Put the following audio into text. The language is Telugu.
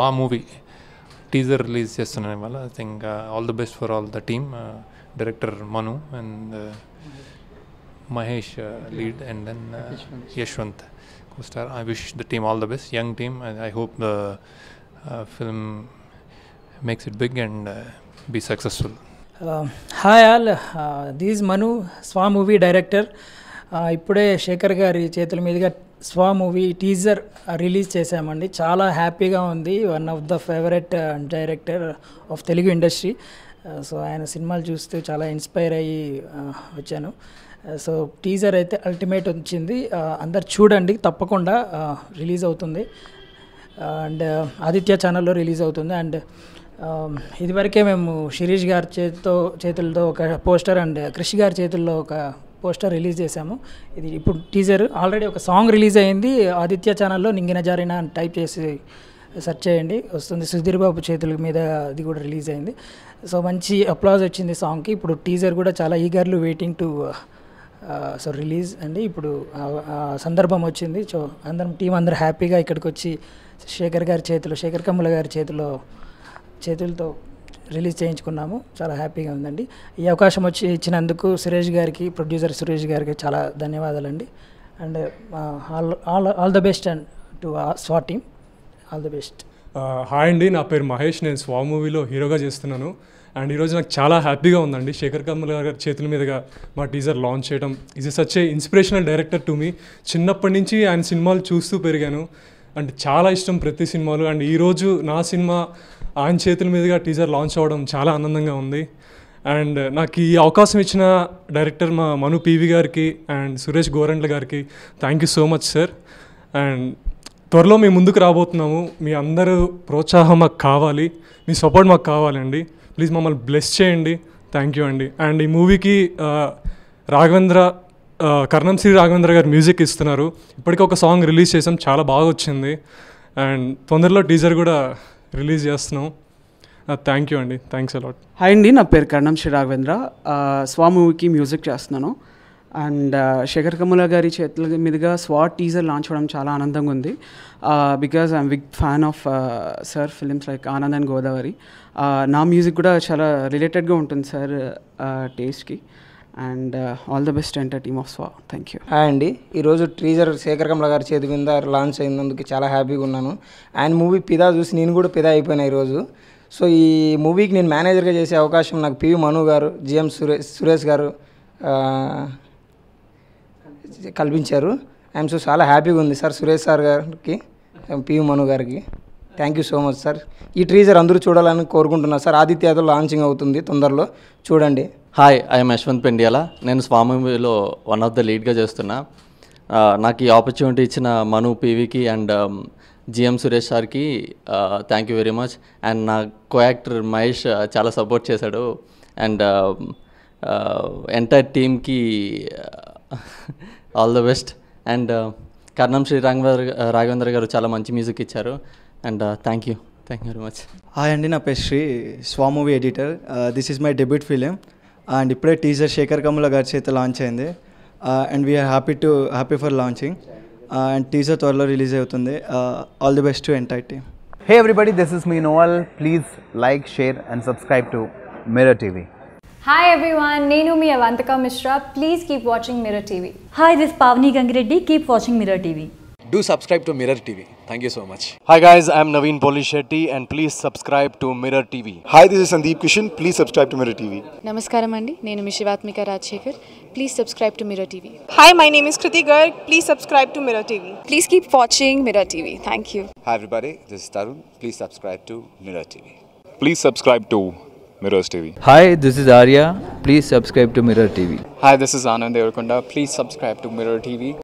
స్వా మూవీ టీజర్ రిలీజ్ చేస్తున్నాను ఇవాళ I think all the best for all the team director Manu and Mahesh lead and then Yashwant co-star i wish the team all the best young team and i hope the uh, film makes it big and uh, be successful hi all this Manu Swa movie director ఇప్పుడే శేఖర్ గారి చేతుల మీదుగా స్వా మూవీ టీజర్ రిలీజ్ చేశామండి చాలా హ్యాపీగా ఉంది one of the favourite director of Telugu industry so ఆయన సినిమాలు చూస్తూ చాలా ఇన్స్పైర్ అయ్యి uh, వచ్చాను సో టీజర్ అయితే అల్టిమేట్ వచ్చింది Uh, అందరు చూడండి తప్పకుండా రిలీజ్ అవుతుంది అండ్ ఆదిత్య ఛానల్లో రిలీజ్ అవుతుంది అండ్ ఇదివరకే మేము శిరీష్ గారి చేతితో చేతులతో ఒక పోస్టర్ అండ్ కృషి గారి చేతుల్లో ఒక పోస్టర్ రిలీజ్ చేశాము ఇది ఇప్పుడు టీజర్ ఆల్రెడీ ఒక సాంగ్ రిలీజ్ అయింది ఆదిత్య ఛానల్లో నింగిన జారిన అని టైప్ చేసి సెర్చ్ చేయండి వస్తుంది సుధీర్ బాబు చేతుల మీద అది కూడా రిలీజ్ అయింది సో మంచి అప్లాజ్ వచ్చింది సాంగ్కి ఇప్పుడు టీజర్ కూడా చాలా eagerly waiting to so release అండి ఇప్పుడు ఆ- ఆ సందర్భం వచ్చింది సో అందరం టీం అందరు హ్యాపీగా ఇక్కడికి వచ్చి శేఖర్ గారి చేతిలో శేఖర్ కమ్ముల గారి చేతిలో చేతులతో రిలీజ్ చేయించుకున్నాము చాలా హ్యాపీగా ఉందండి ఈ అవకాశం వచ్చి ఇచ్చినందుకు సురేష్ గారికి ప్రొడ్యూసర్ సురేష్ గారికి చాలా ధన్యవాదాలండి and all all all the best and to Swa team all the best ఆ, హాయ్ అండి నా పేరు మహేష్ నేను స్వా మూవీలో హీరోగా చేస్తున్నాను అండ్ ఈరోజు నాకు చాలా హ్యాపీగా ఉందండి శేఖర్ కమల్ గారి చేతుల మీదుగా మా టీజర్ లాంచ్ చేయడం is such a inspirational director to me చిన్నప్పటి నుంచి ఆయన సినిమాలు చూస్తూ పెరిగాను అండ్ చాలా ఇష్టం ప్రతి సినిమాలు అండ్ ఈరోజు నా సినిమా ఆయన చేతుల మీదుగా టీజర్ లాంచ్ అవ్వడం చాలా ఆనందంగా ఉంది అండ్ నాకు ఈ అవకాశం ఇచ్చిన డైరెక్టర్ మా మను పీవి గారికి అండ్ సురేష్ గోరంట్ల గారికి thank you so much sir and త్వరలో మేము ముందుకు రాబోతున్నాము మీ అందరూ ప్రోత్సాహం మాకు కావాలి మీ సపోర్ట్ మాకు కావాలండి ప్లీజ్ మమ్మల్ని బ్లెస్ చేయండి థ్యాంక్ యూ అండి అండ్ ఈ మూవీకి ఆ, రాఘవేంద్ర ఆ, కర్ణం శ్రీ రాఘవేంద్ర గారు మ్యూజిక్ ఇస్తున్నారు ఇప్పటికీ ఒక సాంగ్ రిలీజ్ చేసాం చాలా బాగా వచ్చింది అండ్ తొందరలో టీజర్ కూడా రిలీజ్ చేస్తున్నాం థ్యాంక్ యూ అండి థ్యాంక్స్ అలాట్ హాయ్ అండి నా పేరు కర్ణం శ్రీ రాఘవేంద్ర ఆ, స్వా మూవీకి మ్యూజిక్ చేస్తున్నాను అండ్ ఆ, శేఖర్ కమల గారి చేతుల మీదుగా స్వా టీజర్ లాంచ్ అవ్వడం చాలా ఆనందంగా ఉంది because I'm big fan of sir films like Anand and Godavari ఆ, నా మ్యూజిక్ కూడా చాలా రిలేటెడ్గా ఉంటుంది సార్ టేస్ట్కి and all the best entire team of Swa thank you hi అండి ఈరోజు టీజర్ శేఖర్ కమల గారి చేతి మీద లాంచ్ అయినందుకు చాలా హ్యాపీగా ఉన్నాను ఆయన మూవీ పిదా చూసి నేను కూడా పిదా అయిపోయినా ఈరోజు సో ఈ మూవీకి నేను మేనేజర్గా చేసే అవకాశం నాకు పివి మను గారు జిఎం సురేష్ సురేష్ గారు ఆ, కల్పించారు ఐఎమ్ సో చాలా హ్యాపీగా ఉంది సార్ సురేష్ సార్ గారికి పివి మను గారికి thank you so much sir ఈ టీజర్ అందరూ చూడాలని కోరుకుంటున్నా సార్ ఆదిత్యతో లాంచింగ్ అవుతుంది తొందరలో చూడండి హాయ్ ఐఎమ్ యశ్వంత్ పెండియాల నేను స్వామిలో వన్ ఆఫ్ ద లీడ్గా చేస్తున్నా ఆ, నాకు ఈ ఆపర్చునిటీ ఇచ్చిన మను పీవీకి అండ్ జిఎం సురేష్ సార్కి thank you very much and నా కో యాక్టర్ మహేష్ ఆ, చాలా సపోర్ట్ చేశాడు అండ్ ఎంటైర్ టీమ్కి all the best and Karnam Sri Raghavendra Raghavendra గారు చాలా మంచి మ్యూజిక్ ఇచ్చారు and thank you thank you very much hi అండి నా పేరు Sri Swa movie editor this is my debut film and ఇప్పుడే టీజర్ శేఖర్ కమల గారి చేత లాంచ్ అయింది and we're happy to happy for launching and teaser త్వరలో రిలీజ్ అవుతుంది all the best to entire team Hey everybody, this is me Noel. Please like, share, and subscribe to Mirror TV. Hi everyone, Nenu mi Avantika Mishra. Please keep watching Mirror TV. Hi, this is Pavni Gangireddy. Keep watching Mirror TV. Do subscribe to Mirror TV. Thank you so much. Hi guys, I'm Naveen Polishetty and please subscribe to Mirror TV. Hi, this is Sandeep Kishan. Please subscribe to Mirror TV. నమస్కారం అండి నేను మీ Shivathmika Rajasekhar please subscribe to Mirror TV Hi, my name is Kriti Garg. Please subscribe to Mirror TV. Please keep watching Mirror TV thank you Hi everybody, this is Tarun. Please subscribe to Mirror TV. Please subscribe to Mirrors TV. Hi, this is Arya. Please subscribe to Mirror TV. Hi, this is Anand Devarkonda. Please subscribe to Mirror TV.